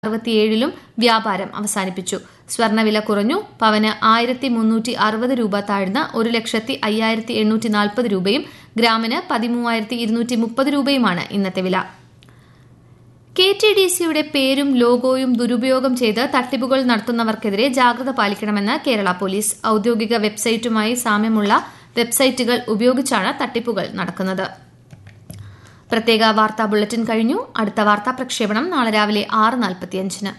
അറുപത്തിയേഴിലും വ്യാപാരം അവസാനിപ്പിച്ചു സ്വർണ്ണവില കുറഞ്ഞു പവന് ആയിരത്തി മുന്നൂറ്റി അറുപത് രൂപ താഴ്ന്ന് ഒരു ലക്ഷത്തി അയ്യായിരത്തി എണ്ണൂറ്റി നാൽപ്പത് രൂപയും ഗ്രാമിന് പതിമൂവായിരത്തി ഇരുന്നൂറ്റി മുപ്പത് രൂപയുമാണ് ഇന്നത്തെ വില കെ ടി ഡി സിയുടെ പേരും ലോഗോയും ദുരുപയോഗം ചെയ്ത് തട്ടിപ്പുകൾ നടത്തുന്നവർക്കെതിരെ ജാഗ്രത പാലിക്കണമെന്ന് കേരള പോലീസ് ഔദ്യോഗിക വെബ്സൈറ്റുമായി സാമ്യമുള്ള വെബ്സൈറ്റുകൾ ഉപയോഗിച്ചാണ് തട്ടിപ്പുകൾ നടക്കുന്നത് പ്രത്യേക വാർത്താ ബുള്ളറ്റിൻ കഴിഞ്ഞു അടുത്ത വാർത്താ പ്രക്ഷേപണം നാളെ രാവിലെ ആറ് നാൽപ്പത്തിയഞ്ചിന്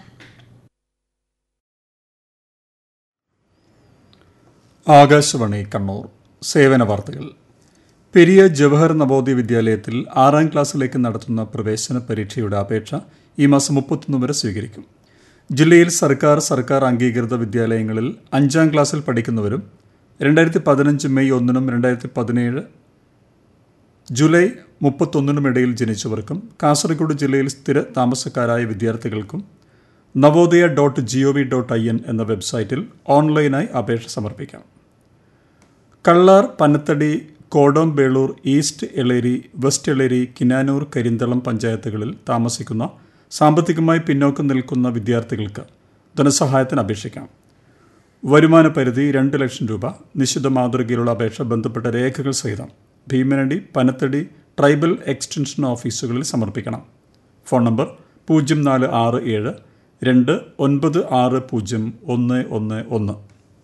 ആകാശവാണി കണ്ണൂർ സേവന വാർത്തകൾ പെരിയ ജവഹർ നവോദയ വിദ്യാലയത്തിൽ ആറാം ക്ലാസ്സിലേക്ക് നടത്തുന്ന പ്രവേശന പരീക്ഷയുടെ അപേക്ഷ ഈ മാസം മുപ്പത്തൊന്ന് വരെ സ്വീകരിക്കും ജില്ലയിൽ സർക്കാർ സർക്കാർ അംഗീകൃത വിദ്യാലയങ്ങളിൽ അഞ്ചാം ക്ലാസ്സിൽ പഠിക്കുന്നവരും രണ്ടായിരത്തി പതിനഞ്ച് മെയ് ഒന്നിനും രണ്ടായിരത്തി പതിനേഴ് ജൂലൈ മുപ്പത്തൊന്നിനും ഇടയിൽ ജനിച്ചവർക്കും കാസർഗോഡ് ജില്ലയിൽ സ്ഥിര താമസക്കാരായ വിദ്യാർത്ഥികൾക്കും Navodaya dot G O V dot I N എന്ന വെബ്സൈറ്റിൽ ഓൺലൈനായി അപേക്ഷ സമർപ്പിക്കാം കള്ളാർ പനത്തടി കോടോംബേളൂർ ഈസ്റ്റ് എളേരി വെസ്റ്റ് എളേരി കിനാനൂർ കരിന്തളം പഞ്ചായത്തുകളിൽ താമസിക്കുന്ന സാമ്പത്തികമായി പിന്നോക്കം നിൽക്കുന്ന വിദ്യാർത്ഥികൾക്ക് ധനസഹായത്തിന് അപേക്ഷിക്കാം വരുമാന പരിധി രണ്ട് ലക്ഷം രൂപ നിശ്ചിത മാതൃകയിലുള്ള അപേക്ഷ ബന്ധപ്പെട്ട രേഖകൾ സഹിതം ഭീമനടി പനത്തടി ട്രൈബൽ എക്സ്റ്റൻഷൻ ഓഫീസുകളിൽ സമർപ്പിക്കണം ഫോൺ നമ്പർ പൂജ്യം നാല് ആറ് ഏഴ് രണ്ട് ഒൻപത് ആറ് പൂജ്യം ഒന്ന് ഒന്ന് ഒന്ന്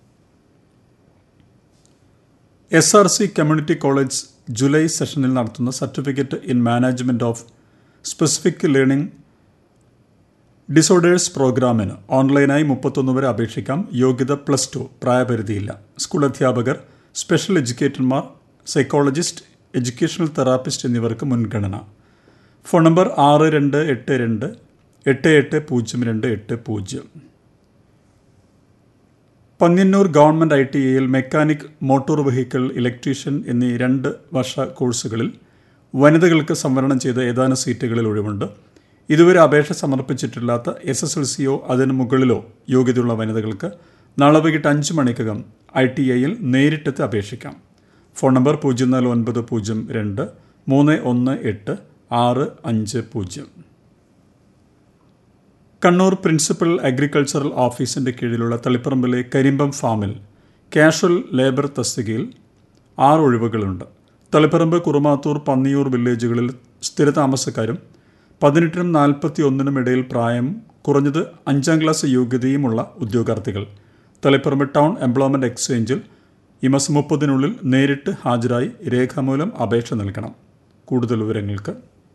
S R C community college July സെഷനിൽ നടത്തുന്ന certificate in management of specific learning disorders പ്രോഗ്രാമിന് ഓൺലൈനായി മുപ്പത്തൊന്ന് വരെ അപേക്ഷിക്കാം യോഗ്യത പ്ലസ് ടു പ്രായപരിധിയില്ല സ്കൂൾ അധ്യാപകർ സ്പെഷ്യൽ എഡ്യൂക്കേറ്റർമാർ സൈക്കോളജിസ്റ്റ് എഡ്യൂക്കേഷണൽ തെറാപ്പിസ്റ്റ് എന്നിവർക്ക് മുൻഗണന ഫോൺ നമ്പർ ആറ് രണ്ട് എട്ട് രണ്ട് എട്ട് എട്ട് പൂജ്യം രണ്ട് എട്ട് പൂജ്യം പന്ന്യന്നൂർ ഗവൺമെൻറ് ഐ ടി ഐയിൽ മെക്കാനിക് മോട്ടോർ വെഹിക്കിൾ ഇലക്ട്രീഷ്യൻ എന്നീ രണ്ട് വർഷ കോഴ്സുകളിൽ വനിതകൾക്ക് സംവരണം ചെയ്ത ഏതാനും സീറ്റുകളിൽ ഒഴിവുണ്ട് ഇതുവരെ അപേക്ഷ സമർപ്പിച്ചിട്ടില്ലാത്ത എസ് എസ് എൽ സിയോ അതിനു മുകളിലോ യോഗ്യതയുള്ള വനിതകൾക്ക് നാളെ വൈകിട്ട് അഞ്ച് മണിക്കകം ഐ ടി ഐയിൽ നേരിട്ടെത്തി അപേക്ഷിക്കാം ഫോൺ നമ്പർ പൂജ്യം നാല് ഒൻപത് പൂജ്യം രണ്ട് മൂന്ന് ഒന്ന് എട്ട് ആറ് അഞ്ച് പൂജ്യം കണ്ണൂർ പ്രിൻസിപ്പൽ അഗ്രികൾച്ചറൽ ഓഫീസിൻ്റെ കീഴിലുള്ള തളിപ്പറമ്പിലെ കരിമ്പം ഫാമിൽ കാഷ്വൽ ലേബർ തസ്തികയിൽ ആറ് ഒഴിവുകളുണ്ട് തളിപ്പറമ്പ് കുറുമാത്തൂർ പന്നിയൂർ വില്ലേജുകളിൽ സ്ഥിരതാമസക്കാരും പതിനെട്ടിനും നാൽപ്പത്തി ഒന്നിനും ഇടയിൽ പ്രായം കുറഞ്ഞത് അഞ്ചാം ക്ലാസ് യോഗ്യതയുമുള്ള ഉദ്യോഗാർത്ഥികൾ തളിപ്പറമ്പ് ടൗൺ എംപ്ലോയ്മെൻറ്റ് എക്സ്ചേഞ്ചിൽ ഈ മാസം മുപ്പതിനുള്ളിൽ നേരിട്ട് ഹാജരായി രേഖാമൂലം അപേക്ഷ നൽകണം കൂടുതൽ വിവരങ്ങൾക്ക്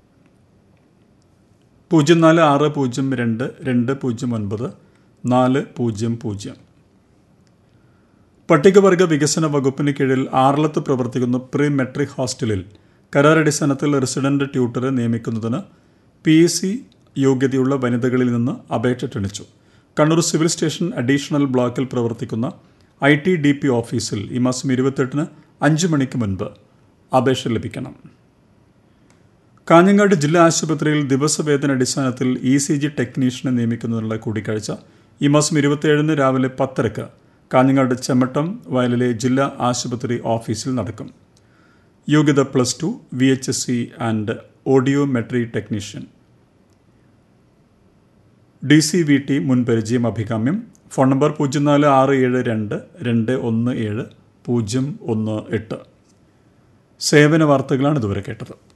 പൂജ്യം നാല് ആറ് പൂജ്യം രണ്ട് രണ്ട് പൂജ്യം ഒൻപത് നാല് പൂജ്യം പൂജ്യം പട്ടികവർഗ വികസന വകുപ്പിന് കീഴിൽ ആറളത്ത് പ്രവർത്തിക്കുന്ന പ്രീ മെട്രിക് ഹോസ്റ്റലിൽ കരാറടിസ്ഥാനത്തിൽ റെസിഡന്റ് ട്യൂട്ടറെ നിയമിക്കുന്നതിന് പി എസ് സി യോഗ്യതയുള്ള വനിതകളിൽ നിന്ന് അപേക്ഷ ക്ഷണിച്ചു കണ്ണൂർ സിവിൽ സ്റ്റേഷൻ അഡീഷണൽ ബ്ലോക്കിൽ പ്രവർത്തിക്കുന്ന ഐ ടി ഡി പി ഓഫീസിൽ ഈ മാസം ഇരുപത്തെട്ടിന് അഞ്ച് മണിക്ക് മുൻപ് അപേക്ഷ ലഭിക്കണം കാഞ്ഞങ്ങാട് ജില്ലാ ആശുപത്രിയിൽ ദിവസവേതന അടിസ്ഥാനത്തിൽ ഇ സി ജി ടെക്നീഷ്യനെ നിയമിക്കുന്നതിനുള്ള കൂടിക്കാഴ്ച ഈ മാസം ഇരുപത്തിയേഴിന് രാവിലെ പത്തരക്ക് കാഞ്ഞങ്ങാട് ചെമ്മട്ടം വയലിലെ ജില്ലാ ആശുപത്രി ഓഫീസിൽ നടക്കും യോഗ്യത plus two V H S C and audiometry technician D C V T മുൻപരിചയം അഭികാമ്യം ഫോൺ നമ്പർ പൂജ്യം നാല് ആറ് ഏഴ് രണ്ട് രണ്ട് ഒന്ന് ഏഴ് പൂജ്യം ഒന്ന് എട്ട് സേവന വാർത്തകളാണ് ഇതുവരെ കേട്ടത്